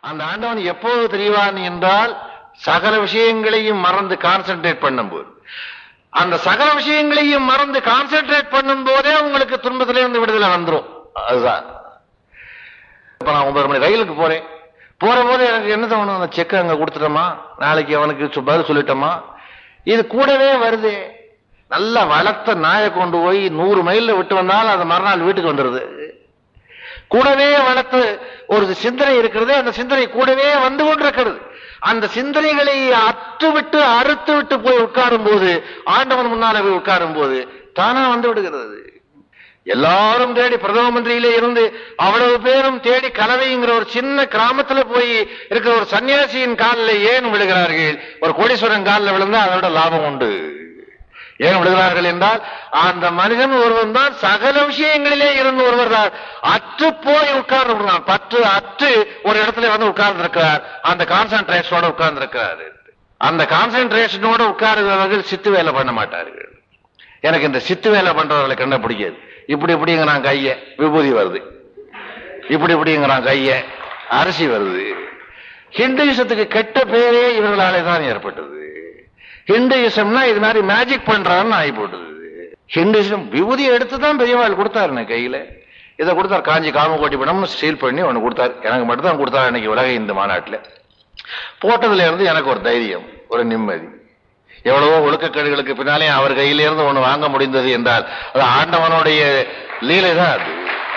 அந்த ஆண்டவன் எப்போது தெரியவான் என்றால் சகல விஷயங்களையும் மறந்து கான்சென்ட்ரேட் பண்ணும்போது அந்த சகல விஷயங்களையும் மறந்து கான்சென்ட்ரேட் பண்ணும் போதே உங்களுக்கு துன்பத்திலே இருந்து விடுதலை வந்துரும் அதுதான் இப்ப நான் ஒன்பது மணி ரயிலுக்கு போறேன் போற போது எனக்கு என்ன தோணும் அந்த செக் அங்க கொடுத்துட்டோமா நாளைக்கு அவனுக்கு சொ- பதில் சொல்லிட்டோமா இது கூடவே வருது நல்லா வளர்த்த நாயை கொண்டு போய் நூறு மைல்ல விட்டு வந்தாலும் அது மறுநாள் வீட்டுக்கு வந்துருது கூடவே வளர்த்து ஒரு சிந்தனை இருக்கிறது அந்த சிந்தனை கூடவே வந்து கொண்டிருக்கிறது அந்த சிந்தனைகளை அற்று விட்டு அறுத்து விட்டு போய் உட்காரும் போது ஆண்டவன் முன்னால போய் உட்காரும் போது தானா வந்து விடுகிறது எல்லாரும் தேடி பிரதம மந்திரியில இருந்து அவ்வளவு பேரும் தேடி கலவைங்கிற ஒரு சின்ன கிராமத்துல போய் இருக்கிற ஒரு சன்னியாசியின் காலில் ஏன் விழுகிறார்கள் ஒரு கோடீஸ்வரன் காலில் விழுந்தா அதோட லாபம் உண்டு ஏன் விடுகிறார்கள் என்றால் அந்த மனிதன் ஒருவன் தான் சகல விஷயங்களிலே இருந்து ஒருவர் தான் அற்று போய் உட்கார்ந்து பற்று அற்று ஒரு இடத்துல வந்து உட்கார்ந்து இருக்கிறார் அந்த கான்சன்ட்ரேஷனோட உட்கார்ந்து இருக்கிறார் அந்த கான்சன்ட்ரேஷனோட உட்காருகிறவர்கள் சித்து வேலை பண்ண மாட்டார்கள் எனக்கு இந்த சித்து வேலை பண்றவர்களை கண்ட பிடிக்காது இப்படி இப்படிங்கிறான் கைய விபூதி வருது இப்படி இப்படிங்கிறான் கைய அரிசி வருது ஹிந்துயிசத்துக்கு கெட்ட பேரே இவர்களாலே தான் ஏற்பட்டது ஹிந்துயிசம்னா இது மாதிரி மேஜிக் பண்றான்னு ஆகி போட்டது ஹிந்துயிசம் விபூதியை எடுத்து தான் பெரியவாள் கொடுத்தாரு எனக்கு கையில இதை கொடுத்தார் காஞ்சி காமகோட்டி பணம்னு சீல் பண்ணி ஒன்னு கொடுத்தாரு எனக்கு மட்டும் தான் கொடுத்தாரு இன்னைக்கு உலக இந்து மாநாட்டுல போட்டதுல இருந்து எனக்கு ஒரு தைரியம் ஒரு நிம்மதி எவ்வளவோ ஒழுக்கக்கேடுகளுக்கு பின்னாலே அவர் கையிலிருந்து ஒண்ணு வாங்க முடிந்தது என்றால் அது ஆண்டவனுடைய லீலை தான் அது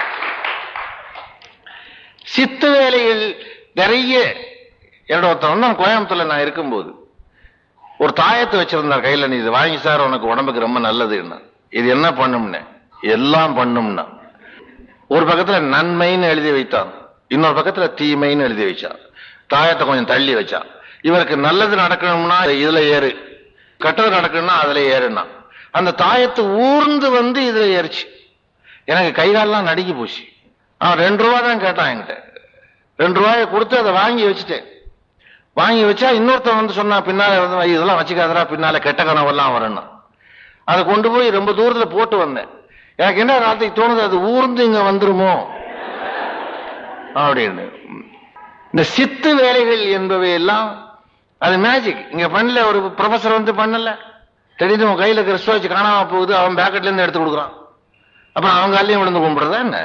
சித்து வேலைகள் நிறைய என்னோட ஒருத்தன் வந்தான் கோயம்புத்தூர்ல நான் இருக்கும்போது ஒரு தாயத்தை வச்சிருந்தார் கையில நீ இது வாங்கி சார் உனக்கு உடம்புக்கு ரொம்ப நல்லதுன்னா இது என்ன பண்ணும்னு எல்லாம் பண்ணும்னா ஒரு பக்கத்துல நன்மைன்னு எழுதி வைத்தான் இன்னொரு பக்கத்துல தீமைன்னு எழுதி வச்சான் தாயத்தை கொஞ்சம் தள்ளி வச்சான் இவருக்கு நல்லது நடக்கணும்னா இதுல ஏறு கெட்டது நடக்கணும்னா அதுல ஏறுனா அந்த தாயத்து ஊர்ந்து வந்து இதுல ஏறிச்சு எனக்கு கை காலெல்லாம் நடுங்கி போச்சு அவன் ரெண்டு ரூபா தான் கேட்டான் என்கிட்ட ரெண்டு ரூபாயை கொடுத்து அதை வாங்கி வச்சுட்டேன் வாங்கி வச்சா இன்னொருத்தன் வந்து சொன்னா பின்னால வந்து "ஐய், இதெல்லாம் வச்சுக்காதடா பின்னால கெட்ட கனவெல்லாம் வரணும் அதை கொண்டு போய் ரொம்ப தூரத்துல போட்டு வந்தேன் எனக்கு என்ன ராத்திரிக்கு தோணுது அது ஊர்ந்து இங்க வந்துருமோ அப்படின்னு இந்த சித்து வேலைகள் என்பவை எல்லாம் அது மேஜிக் இங்க பண்ணல ஒரு ப்ரொஃபசர் வந்து பண்ணல திடீர்னு உன் கையில இருக்கிற ஸ்டோச் காணாம போகுது அவன் பேக்கெட்ல இருந்து எடுத்து கொடுக்குறான் அப்புறம் அவங்க காலையும் விழுந்து கும்பிடுறதா என்ன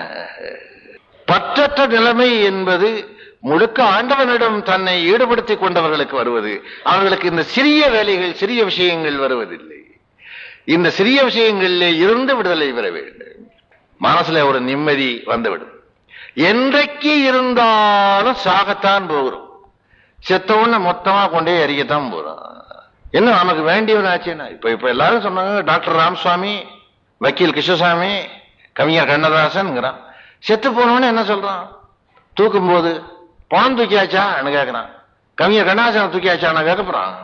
பற்றற்ற நிலைமை என்பது முழுக்க ஆண்டவனிடம் தன்னை ஈடுபடுத்திக் கொண்டவர்களுக்கு வருவது அவர்களுக்கு இந்த சிறிய வேலைகள் சிறிய விஷயங்கள் வருவதில்லை இந்த சிறிய விஷயங்களிலே இருந்து விடுதலை பெற வேண்டும் மனசுல ஒரு நிம்மதி வந்துவிடும் என்றைக்கு இருந்தாலும் சாகத்தான் போகிறோம் செத்தவொன்னு மொத்தமா கொண்டே எறியத்தான் போறோம் என்ன நமக்கு வேண்டியவனாச்சுன்னா இப்ப இப்ப எல்லாரும் சொன்னாங்க டாக்டர் ராமசுவாமி வக்கீல் கிருஷ்ணசாமி கவிஞர் கண்ணதாசன்ங்கிறான் செத்து போனவன என்ன சொல்றான் தூக்கும் போது பணம் தூக்கியாச்சான்னு கேட்கறான் கவிஞர் கண்ணதாசன் தூக்கியாச்சான்னு கேட்க போறான்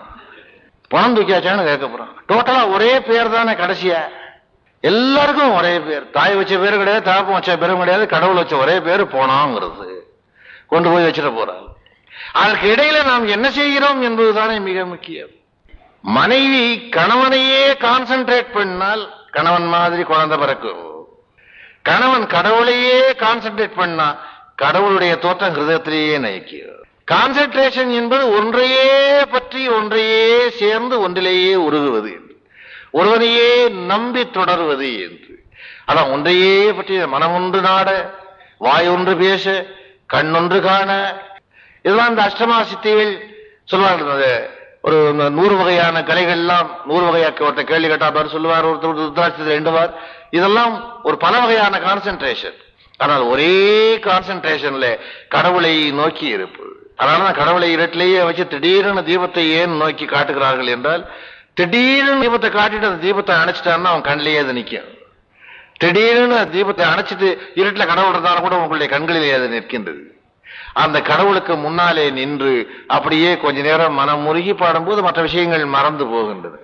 பணம் தூக்கியாச்சான்னு கேட்க போறான் டோட்டலா ஒரே பேர் தானே கடைசியா எல்லாருக்கும் ஒரே பேர் தாய் வச்ச பேர் கிடையாது தாப்பம் வச்ச பேரும் கிடையாது கடவுள் வச்ச ஒரே பேர் போனாங்கிறது கொண்டு போய் வச்சிட போறாங்க அதற்கு இடையில நாம் என்ன செய்கிறோம் என்பதுதானே மிக முக்கியம் மனைவி கணவனையே கான்சென்ட்ரேட் பண்ணால் கணவன் மாதிரி குழந்தை பிறக்கும் கணவன் கடவுளையே கான்சென்ட்ரேட் பண்ணா கடவுளுடைய தோற்றம் ஹிருதயத்திலேயே நயக்கும் கான்சென்ட்ரேஷன் என்பது ஒன்றையே பற்றி ஒன்றையே சேர்ந்து ஒன்றிலேயே உருகுவது என்று ஒருவனையே நம்பி தொடர்வது என்று அதான் ஒன்றையே பற்றி மனம் ஒன்று நாட வாய் ஒன்று பேச கண்ணொன்று காண இதெல்லாம் இந்த அஷ்டமா சித்திகள் சொல்லுவாங்க அது ஒரு இந்த நூறு வகையான கலைகள் எல்லாம் நூறு வகையாக்க ஒருத்தர் கேள்வி கேட்டா பாரு சொல்லுவார் ஒருத்தர் ருத்ராட்சத்தில் ரெண்டுவார் இதெல்லாம் ஒரு பல வகையான கான்சென்ட்ரேஷன் ஆனால் ஒரே கான்சென்ட்ரேஷன்ல கடவுளை நோக்கி இருப்பது அதனால தான் கடவுளை இருட்டிலேயே வச்சு திடீர்னு தீபத்தை ஏன் நோக்கி காட்டுகிறார்கள் என்றால் திடீர்னு தீபத்தை காட்டிட்டு அந்த தீபத்தை அணைச்சிட்டான்னா அவன் கண்ணிலேயே அது நிற்கும் திடீர்னு அந்த தீபத்தை அணைச்சிட்டு இருட்டுல கடவுள் இருந்தாலும் கூட உங்களுடைய கண்களிலே அது நிற்கின்றது அந்த கடவுளுக்கு முன்னாலே நின்று அப்படியே கொஞ்ச நேரம் மனம் முருகி பாடும்போது மற்ற விஷயங்கள் மறந்து போகின்றது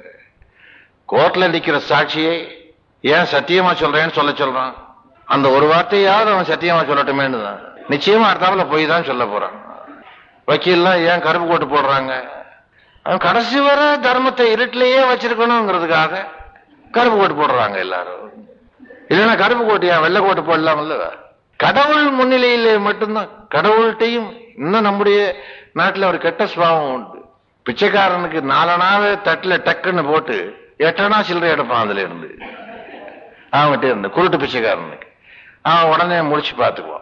கோர்ட்ல நிக்கிற சாட்சியை ஏன் சத்தியமா சொல்றேன்னு சொல்ல சொல்றான் அந்த ஒரு வார்த்தையாவது அவன் சத்தியமா சொல்லட்டுமேன்னு தான் நிச்சயமா அடுத்தாப்புல போய் தான் சொல்ல போறான் வக்கீல்லாம் ஏன் கருப்பு கோட்டு போடுறாங்க அவன் கடைசி வர தர்மத்தை இருட்டிலேயே வச்சிருக்கணுங்கிறதுக்காக கருப்பு கோட்டு போடுறாங்க எல்லாரும் இல்லைன்னா கருப்பு கோட்டு ஏன் வெள்ளை கோட்டு போடலாம்ல கடவுள் முன்னிலையிலே மட்டும்தான் கடவுள்கிட்டையும் இன்னும் நம்முடைய நாட்டுல ஒரு கெட்ட சுபாவம் உண்டு பிச்சைக்காரனுக்கு நாலனாவது தட்டுல டக்குன்னு போட்டு எட்டனா சில்லறை எடுப்பான் அதுல இருந்து அவன்கிட்ட இருந்து குருட்டு பிச்சைக்காரனுக்கு அவன் உடனே முடிச்சு பார்த்துக்குவான்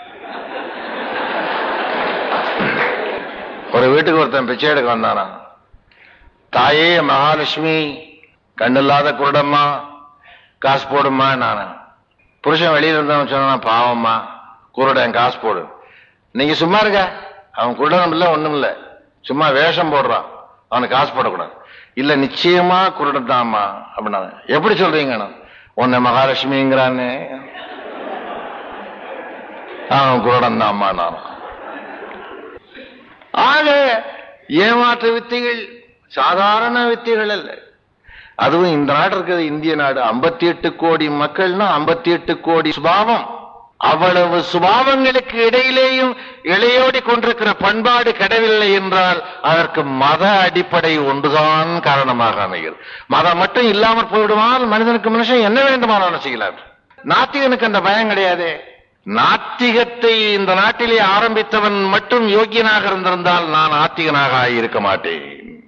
ஒரு வீட்டுக்கு ஒருத்தன் பிச்சை எடுக்க வந்தானா தாயே மகாலட்சுமி கண்ணில்லாத குருடம்மா காசு போடுமா நானு புருஷன் வெளியில இருந்தவன் சொன்னா பாவம்மா குருடன் காசு போடு நீங்க சும்மா இருக்க அவன் குருடனும் இல்ல ஒண்ணும் இல்ல சும்மா வேஷம் போடுறான் அவனுக்கு காசு போடக்கூடாது இல்ல நிச்சயமா குருடன் தான்மா அப்படின்னா எப்படி சொல்றீங்க உன்னை மகாலட்சுமிங்கிறான்னு அவன் குருடன் தான்மா நான் ஆக ஏமாற்று வித்தைகள் சாதாரண வித்தைகள் அல்ல அதுவும் இந்த நாடு இருக்கிறது இந்திய நாடு 58 எட்டு கோடி மக்கள்னா 58 எட்டு கோடி சுபாவம் அவ்வளவு சுபாவங்களுக்கு இடையிலேயும் இளையோடி கொண்டிருக்கிற பண்பாடு கடவில்லை என்றால் அதற்கு மத அடிப்படை ஒன்றுதான் காரணமாக அமைகிறது மதம் மட்டும் இல்லாமல் போய்விடுமால் மனிதனுக்கு மனுஷன் என்ன வேண்டுமானாலும் செய்யலாம் நாத்திகனுக்கு அந்த பயம் கிடையாதே நாத்திகத்தை இந்த நாட்டிலே ஆரம்பித்தவன் மட்டும் யோக்கியனாக இருந்திருந்தால் நான் ஆத்திகனாக இருக்க மாட்டேன்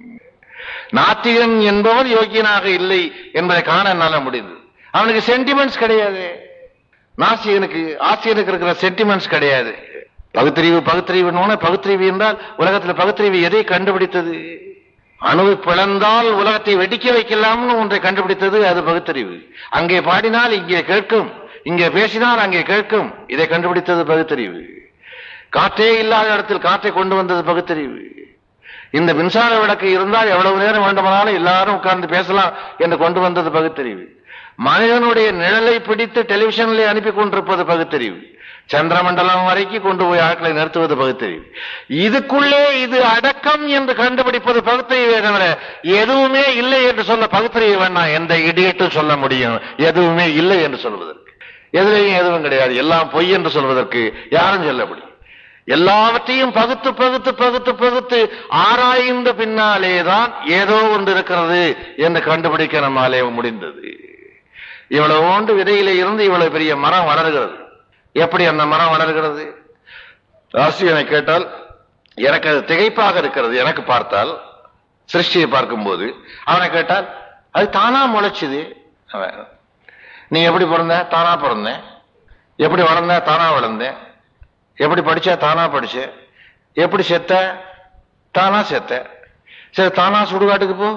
நாத்திகன் என்பவன் யோக்கியனாக இல்லை என்பதை காண என்னால முடிந்தது அவனுக்கு சென்டிமெண்ட்ஸ் கிடையாது நாசிகனுக்கு ஆசிரியனுக்கு இருக்கிற சென்டிமெண்ட்ஸ் கிடையாது பகுத்தறிவு பகுத்தறிவு பகுத்தறிவு என்றால் உலகத்தில் பகுத்தறிவு எதை கண்டுபிடித்தது அணுவை பிளந்தால் உலகத்தை வெடிக்க வைக்கலாம்னு ஒன்றை கண்டுபிடித்தது அது பகுத்தறிவு அங்கே பாடினால் இங்கே கேட்கும் இங்கே பேசினால் அங்கே கேட்கும் இதை கண்டுபிடித்தது பகுத்தறிவு காற்றே இல்லாத இடத்தில் காற்றை கொண்டு வந்தது பகுத்தறிவு இந்த மின்சார விளக்கு இருந்தால் எவ்வளவு நேரம் வேண்டுமானாலும் எல்லாரும் உட்கார்ந்து பேசலாம் என்று கொண்டு வந்தது பகுத்தறிவு மனிதனுடைய நிழலை பிடித்து டெலிவிஷனில் அனுப்பி கொண்டிருப்பது பகுத்தறிவு சந்திரமண்டலம் வரைக்கும் கொண்டு போய் ஆட்களை நிறுத்துவது பகுத்தறிவு இதுக்குள்ளே இது அடக்கம் என்று கண்டுபிடிப்பது பகுத்தறிவே தவிர எதுவுமே இல்லை என்று சொல்ல பகுத்தறிவு வேண்டாம் எந்த இடியட்டும் சொல்ல முடியும் எதுவுமே இல்லை என்று சொல்வதற்கு எதுலையும் எதுவும் கிடையாது எல்லாம் பொய் என்று சொல்வதற்கு யாரும் சொல்ல முடியும் எல்லாவற்றையும் பகுத்து பகுத்து பகுத்து பகுத்து ஆராய்ந்த பின்னாலேதான் ஏதோ ஒன்று இருக்கிறது என்று கண்டுபிடிக்க நம்மாலே முடிந்தது இவ்வளவு ஓண்டு விதையில இருந்து இவ்வளவு பெரிய மரம் வளர்கிறது எப்படி அந்த மரம் வளர்கிறது ஆசிரியனை கேட்டால் எனக்கு அது திகைப்பாக இருக்கிறது எனக்கு பார்த்தால் சிருஷ்டியை பார்க்கும்போது அவனை கேட்டால் அது தானா முளைச்சுது அவன், நீ எப்படி பிறந்த தானா பிறந்தேன் எப்படி வளர்ந்த தானா வளர்ந்தேன் எப்படி படிச்ச தானா படிச்சேன் எப்படி செத்த தானா செத்த சரி தானா சுடுகாட்டுக்கு போ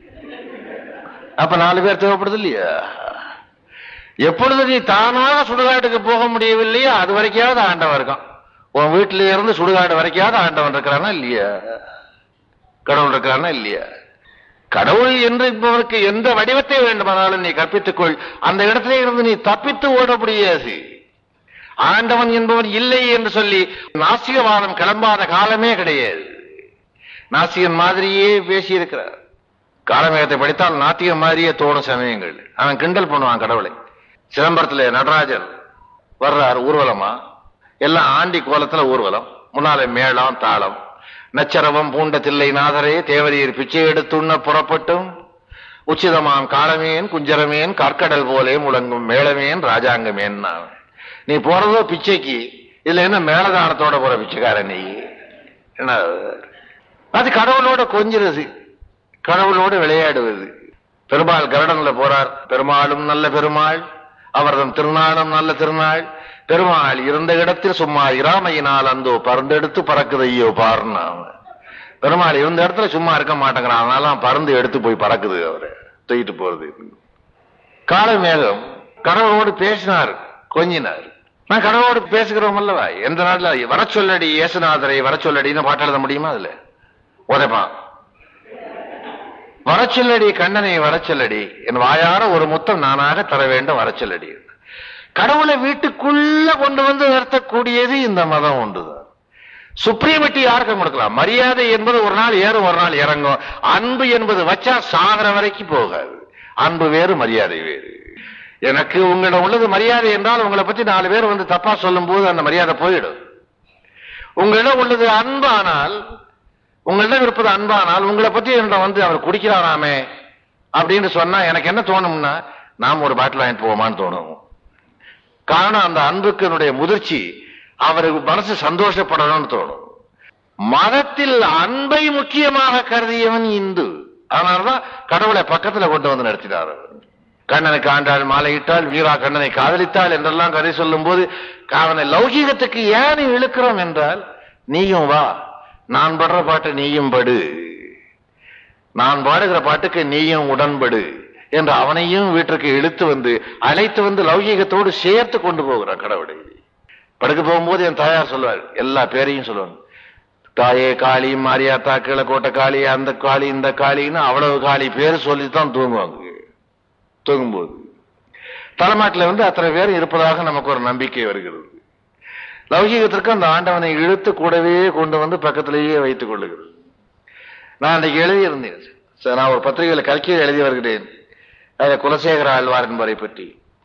அப்ப நாலு பேர் தேவைப்படுது இல்லையா எப்பொழுது நீ தானா சுடுகாட்டுக்கு போக முடியவில்லையோ அது வரைக்காவது ஆண்டவன் இருக்கான் உன் வீட்டில இருந்து சுடுகாடு வரைக்காவது ஆண்டவன் இருக்கிறானா இல்லையா கடவுள் இருக்கிறானா இல்லையா கடவுள் என்று இப்பவருக்கு எந்த வடிவத்தை வேண்டுமானாலும் நீ கற்பித்துக்கொள் அந்த இடத்திலே இருந்து நீ தப்பித்து ஓட முடியாது ஆண்டவன் என்பவன் இல்லை என்று சொல்லி நாசிகவாதம் கிளம்பாத காலமே கிடையாது நாசிகன் மாதிரியே பேசியிருக்கிறார் காலமேகத்தை படித்தால் நாத்திகம் மாதிரியே தோணும் சமயங்கள் அவன் கிண்டல் பண்ணுவான் கடவுளை சிதம்பரத்துல நடராஜர் வர்றார் ஊர்வலமா எல்லாம் ஆண்டி கோலத்துல ஊர்வலம் முன்னாலே மேளம் தாளம் நச்சரவம் பூண்ட தில்லை நாதரே தேவரீர் பிச்சை எடுத்துண்ண புறப்பட்டும் உச்சிதமாம் காலமேன் குஞ்சரமேன் கற்கடல் போலே முழங்கும் மேளமேன் ராஜாங்கமேன் நீ போறதோ பிச்சைக்கு இதுல என்ன மேலதானத்தோட போற பிச்சைக்காரன் நீ என்ன அது கடவுளோட கொஞ்சிறது கடவுளோடு விளையாடுவது பெருமாள் கருடன்ல போறார் பெருமாளும் நல்ல பெருமாள் அவர்தம் திருநாளும் நல்ல திருநாள் பெருமாள் இருந்த இடத்தில் சும்மா இராமையினால் அந்தோ பறந்தெடுத்து பறக்குது ஐயோ பாருன்னு அவன். பெருமாள் இருந்த இடத்துல சும்மா இருக்க மாட்டேங்கிறான் அதனால அவன் பறந்து எடுத்து போய் பறக்குது அவரை தூக்கிட்டு போறது கால மேகம் கடவுளோடு பேசினார் கொஞ்சினார் நான் கடவுளோடு பேசுகிறோம் அல்லவா எந்த நாட்டுல வர சொல்லடி இயேசுநாதரை வர சொல்லடின்னு பாட்டு எழுத முடியுமா அதுல உதைப்பான் வரச்சொல்லடி கண்ணனை வரச்சொல்லடி என் வாயார ஒரு முத்தம் நானாக தர வேண்டும் வரச்சொல்லடி கடவுளை வீட்டுக்குள்ள கொண்டு வந்து நிறுத்தக்கூடியது இந்த மதம் ஒன்றுதான் சுப்ரீமிட்டி யாருக்கு கொடுக்கலாம் மரியாதை என்பது ஒரு நாள் ஏறும் ஒரு நாள் இறங்கும் அன்பு என்பது வச்சா சாகர வரைக்கும் போகாது அன்பு வேறு மரியாதை வேறு எனக்கு உங்களிடம் உள்ளது மரியாதை என்றால் உங்களை பத்தி நாலு பேர் வந்து தப்பா சொல்லும் போது அந்த மரியாதை போயிடும் உங்களிடம் உள்ளது அன்பானால் உங்களிடம் இருப்பது அன்பானால் உங்களை பத்தி என்னிடம் வந்து அவர் குடிக்கிறாராமே அப்படின்னு சொன்னா எனக்கு என்ன தோணும்னா நாம் ஒரு பாட்டில் வாங்கிட்டு போவோமான்னு தோணும் காரணம் அந்த அன்புக்கு என்னுடைய முதிர்ச்சி அவருக்கு மனசு சந்தோஷப்படணும்னு தோணும் மதத்தில் அன்பை முக்கியமாக கருதியவன் இந்து அதனாலதான் கடவுளை பக்கத்துல கொண்டு வந்து நடத்தினார் அவர். கண்ணனுக்கு ஆண்டாள் மாலையிட்டால் வீரா கண்ணனை காதலித்தாள் என்றெல்லாம் கதை சொல்லும் போது அவனை லௌகீகத்துக்கு ஏன் இழுக்கிறோம் என்றால் நீயும் வா நான் படுற பாட்டு நீயும் படு நான் பாடுகிற பாட்டுக்கு நீயும் உடன்படு என்று அவனையும் வீட்டிற்கு இழுத்து வந்து அழைத்து வந்து லௌகீகத்தோடு சேர்த்து கொண்டு போகிறான் கடவுளை படுக்க போகும்போது என் தாயார் சொல்வார் எல்லா பேரையும் சொல்லுவாங்க தாயே காளி மாரியாத்தா கீழக்கோட்டை காளி அந்த காளி இந்த காளின்னு அவ்வளவு காளி பேர் சொல்லித்தான் தூங்குவாங்க தூங்கும்போது தலைமாட்டில் வந்து அத்தனை பேர் இருப்பதாக நமக்கு ஒரு நம்பிக்கை வருகிறது லௌகீகத்திற்கு அந்த ஆண்டவனை இழுத்து கூடவே கொண்டு வந்து பக்கத்திலேயே வைத்துக் கொள்ளுகிறது நான் அன்றைக்கு எழுதியிருந்தேன் சார் நான் ஒரு பத்திரிகையில் கல்கியில் எழுதி வருகிறேன் அதில் குலசேகர ஆழ்வார் என்பவரை பற்றி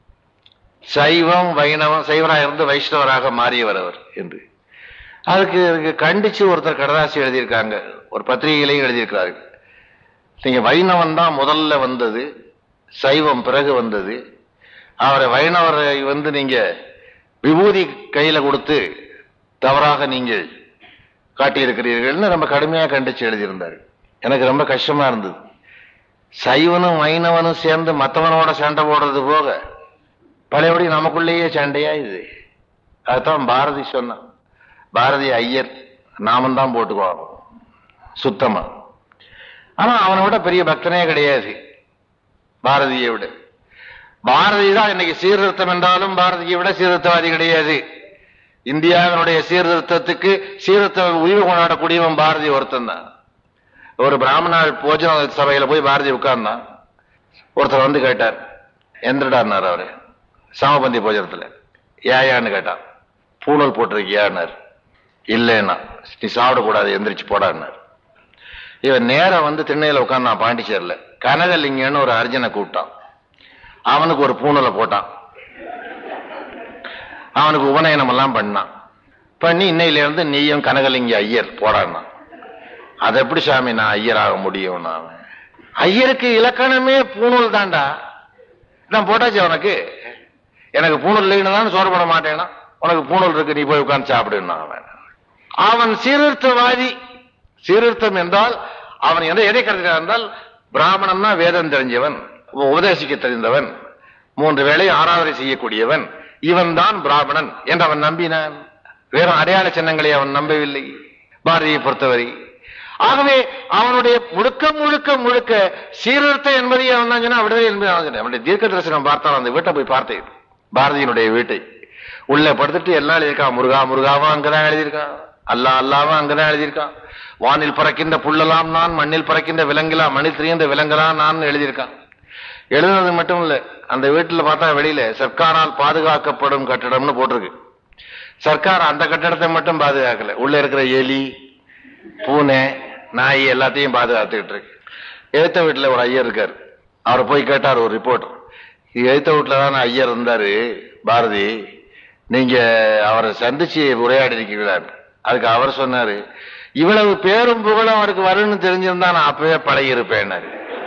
சைவம் வைணவம் சைவராக இருந்து வைஷ்ணவராக மாறியவர் அவர் என்று அதுக்கு அதுக்கு கண்டிச்சு ஒருத்தர் கடதாசி எழுதியிருக்காங்க ஒரு பத்திரிகையிலையும் எழுதியிருக்கிறார்கள் நீங்க வைணவன் தான் முதல்ல வந்தது சைவம் பிறகு வந்தது அவரை வைணவரை வந்து நீங்க விபூதி கையில கொடுத்து தவறாக நீங்கள் காட்டியிருக்கிறீர்கள்னு ரொம்ப கடுமையா கண்டிச்சு எழுதியிருந்தார் எனக்கு ரொம்ப கஷ்டமா இருந்தது சைவனும் வைணவனும் சேர்ந்து மத்தவனோட சண்டை போடுறது போக பழையபடி நமக்குள்ளேயே சண்டையா இது அதுதான் பாரதி சொன்னான் பாரதி ஐயர் நாமம் தான் போட்டுக்குவாங்க சுத்தமா ஆனா அவனை விட பெரிய பக்தனே கிடையாது பாரதியை விட பாரதி தான் இன்னைக்கு சீர்திருத்தம் என்றாலும் பாரதியை விட சீர்திருத்தவாதி கிடையாது இந்தியாவினுடைய சீர்திருத்தத்துக்கு சீர்திருத்த உயிர் கொண்டாடக்கூடியவன் பாரதி ஒருத்தன் தான் ஒரு பிராமணாள் போஜன சபையில போய் பாரதி உட்கார்ந்தான் ஒருத்தர் வந்து கேட்டார் எந்திரடார்னார் அவரு சமபந்தி போஜனத்துல ஏயான்னு கேட்டான் பூணல் போட்டிருக்கியான்னார் இல்லைன்னா நீ சாப்பிடக்கூடாது எந்திரிச்சு போடான்னார் இவன் நேரம் வந்து திண்ணையில உட்கார்ந்தான் பாண்டிச்சேரியில கனகலிங்கன்னு ஒரு அர்ஜுனை கூப்பிட்டான் அவனுக்கு ஒரு பூணலை போட்டான் அவனுக்கு உபநயனம் எல்லாம் பண்ணான் பண்ணி இன்னையில இருந்து நீயும் கனகலிங்க ஐயர் போடான்னா அது எப்படி சாமி நான் ஐயர் ஆக முடியும் நான் ஐயருக்கு இலக்கணமே பூணூல் தான்டா நான் போட்டாச்சு அவனுக்கு எனக்கு பூணூல் இல்லைன்னு தான் சோறு போட மாட்டேனா உனக்கு பூணூல் இருக்கு நீ போய் உட்கார்ந்து சாப்பிடுன்னா அவன் அவன் சீர்திருத்தவாதி சீர்திருத்தம் என்றால் அவன் எதை எதை கருதுகிறான் என்றால் பிராமணன்னா வேதம் தெரிஞ்சவன் உபதேசிக்க தெரிந்தவன் மூன்று வேளை ஆராதனை செய்யக்கூடியவன் இவன் தான் பிராமணன் என்று அவன் நம்பினான் வேறும் அடையாள சின்னங்களை அவன் நம்பவில்லை பாரதியை பொறுத்தவரை ஆகவே அவனுடைய முழுக்க முழுக்க முழுக்க சீர்திருத்தம் என்பதை அவன் தான் சொன்னா விடுதலை என்பதை அவன் சொன்னான். அவனுடைய தீர்க்க தரிசனம் பார்த்தான் அந்த வீட்டை போய் பார்த்தேன் பாரதியினுடைய வீட்டை உள்ள படுத்துட்டு எல்லாம் எழுதியிருக்கான் முருகா முருகாவும் அங்கதான் எழுதியிருக்கான் அல்லா அல்லாவும் அங்கதான் எழுதியிருக்கான் வானில் பறக்கின்ற புல்லலாம் நான் மண்ணில் பறக்கின்ற விலங்கலாம் மண்ணில் திரிகின்ற விலங்கலாம் நான் எழுதியிருக்கான் எழுதுனது மட்டும் இல்ல அந்த வீட்டுல பார்த்தா வெளியில சர்க்காரால் பாதுகாக்கப்படும் கட்டடம்னு போட்டிருக்கு சர்க்கார் அந்த கட்டடத்தை மட்டும் பாதுகாக்கல உள்ள இருக்கிற எலி பூனை நாய் எல்லாத்தையும் பாதுகாத்துக்கிட்டு இருக்கு எழுத்த வீட்டுல ஒரு ஐயர் இருக்காரு அவரை போய் கேட்டார் ஒரு ரிப்போர்ட்டர் எழுத்த வீட்டுல தான் ஐயர் இருந்தாரு பாரதி நீங்க அவரை சந்திச்சு உரையாடி இருக்கீங்களா அதுக்கு அவர் சொன்னாரு இவ்வளவு பேரும் புகழும் அவருக்கு வரும்னு தெரிஞ்சிருந்தா நான் அப்பவே பழகி இருப்பேன்னாரு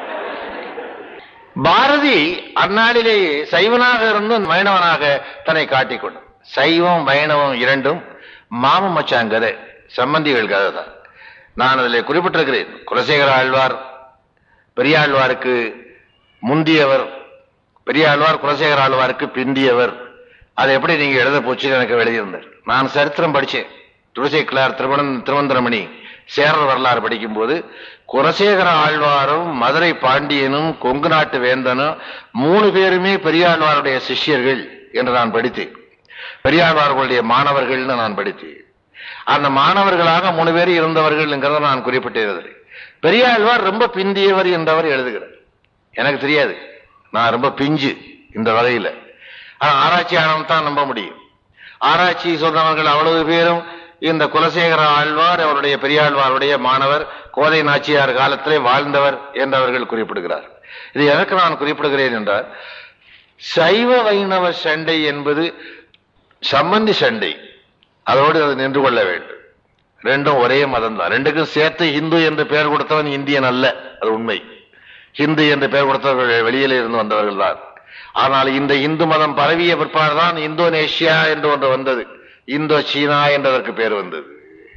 பாரதி அந்நாளிலேயே சைவனாக இருந்தும் வைணவனாக தன்னை காட்டிக்கொண்டான் சைவம் வைணவம் இரண்டும் மாம மச்சான் கதை சம்பந்திகள் கதை தான் நான் அதில் குறிப்பிட்டிருக்கிறேன் குலசேகர ஆழ்வார் பெரியாழ்வாருக்கு முந்தியவர் பெரியாழ்வார் குலசேகர ஆழ்வாருக்கு பிந்தியவர் அதை எப்படி நீங்க எழுத போச்சுன்னு எனக்கு எழுதியிருந்தார் நான் சரித்திரம் படிச்சேன் துளசி கிளார் திருவனந்த திருவந்தரமணி சேரர் வரலாறு படிக்கும்போது குலசேகர ஆழ்வாரும் மதுரை பாண்டியனும் கொங்கு நாட்டு வேந்தனும் மூணு பேருமே பெரியாழ்வாருடைய சிஷ்யர்கள் என்று நான் படித்தேன் பெரியாழ்வார்களுடைய மாணவர்கள்னு நான் படித்தேன் அந்த மாணவர்களாக மூணு பேர் இருந்தவர்கள்ங்கிறத நான் குறிப்பிட்டிருந்தேன் பெரியாழ்வார் ரொம்ப பிந்தியவர் என்றவர் எழுதுகிறார் எனக்கு தெரியாது நான் ரொம்ப பிஞ்சு இந்த வகையில ஆனா ஆராய்ச்சியாளன் தான் நம்ப முடியும் ஆராய்ச்சி சொன்னவர்கள் அவ்வளவு பேரும் இந்த குலசேகர ஆழ்வார் அவருடைய பெரியாழ்வாருடைய மாணவர் கோதை நாச்சியார் காலத்திலே வாழ்ந்தவர் என்றவர்கள் குறிப்பிடுகிறார் இது எதற்கு நான் குறிப்பிடுகிறேன் என்றால் சைவ வைணவ சண்டை என்பது சம்பந்தி சண்டை அதோடு அது நின்று கொள்ள வேண்டும் ரெண்டும் ஒரே மதம் தான் ரெண்டுக்கும் சேர்த்து இந்து என்று பெயர் கொடுத்தவன் இந்தியன் அல்ல அது உண்மை ஹிந்து என்று பெயர் கொடுத்தவர்கள் வெளியில இருந்து வந்தவர்கள் தான் ஆனால் இந்த இந்து மதம் பரவிய பிற்பாடுதான் இந்தோனேஷியா என்று ஒன்று வந்தது இந்தோ சீனா என்றதற்கு பேர் வந்தது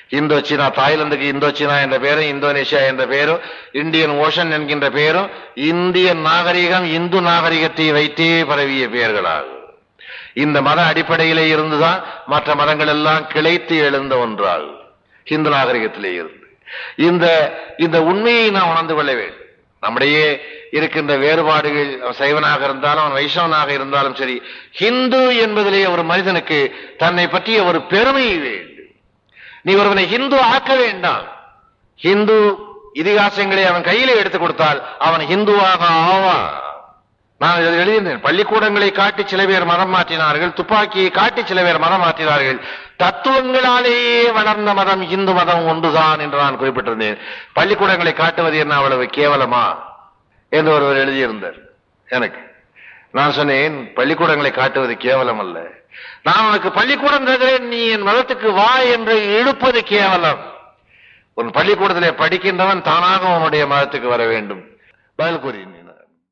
இந்தோ சீனா தாய்லாந்துக்கு இந்தோ சீனா என்ற பெயரும் இந்தோனேஷியா என்ற பெயரும் இந்தியன் ஓஷன் என்கின்ற பெயரும் இந்திய நாகரிகம் இந்து நாகரிகத்தை வைத்தே பரவிய பெயர்களாகும் இந்த மத அடிப்படையிலே இருந்துதான் மற்ற மதங்கள் எல்லாம் கிளைத்து எழுந்த ஒன்றாகும் இந்து நாகரிகத்திலே இருந்து இந்த இந்த உண்மையை நாம் உணர்ந்து கொள்ள வேண்டும் நம்முடைய இருக்கின்ற வேறுபாடுகள் அவன் சைவனாக இருந்தாலும் அவன் வைஷ்ணவனாக இருந்தாலும் சரி ஹிந்து என்பதிலே ஒரு மனிதனுக்கு தன்னை பற்றிய ஒரு பெருமை வேண்டும் நீ ஒருவனை ஹிந்து ஆக்க வேண்டாம் ஹிந்து இதிகாசங்களை அவன் கையிலே எடுத்துக் கொடுத்தால் அவன் ஹிந்துவாக ஆவான் நான் இதை எழுதியிருந்தேன் பள்ளிக்கூடங்களை காட்டி சில பேர் மதம் மாற்றினார்கள் துப்பாக்கியை காட்டி சில பேர் மதம் மாற்றினார்கள் தத்துவங்களாலேயே வளர்ந்த மதம் இந்து மதம் ஒன்றுதான் என்று நான் குறிப்பிட்டிருந்தேன் பள்ளிக்கூடங்களை காட்டுவது என்ன அவ்வளவு கேவலமா என்று ஒருவர் எழுதியிருந்தார் எனக்கு நான் சொன்னேன் பள்ளிக்கூடங்களை காட்டுவது கேவலம் அல்ல நான் உனக்கு பள்ளிக்கூடம் தருகிறேன் நீ என் மதத்துக்கு வா என்று இழுப்பது கேவலம் உன் பள்ளிக்கூடத்திலே படிக்கின்றவன் தானாக உன்னுடைய மதத்துக்கு வர வேண்டும் பதில் கூறினேன்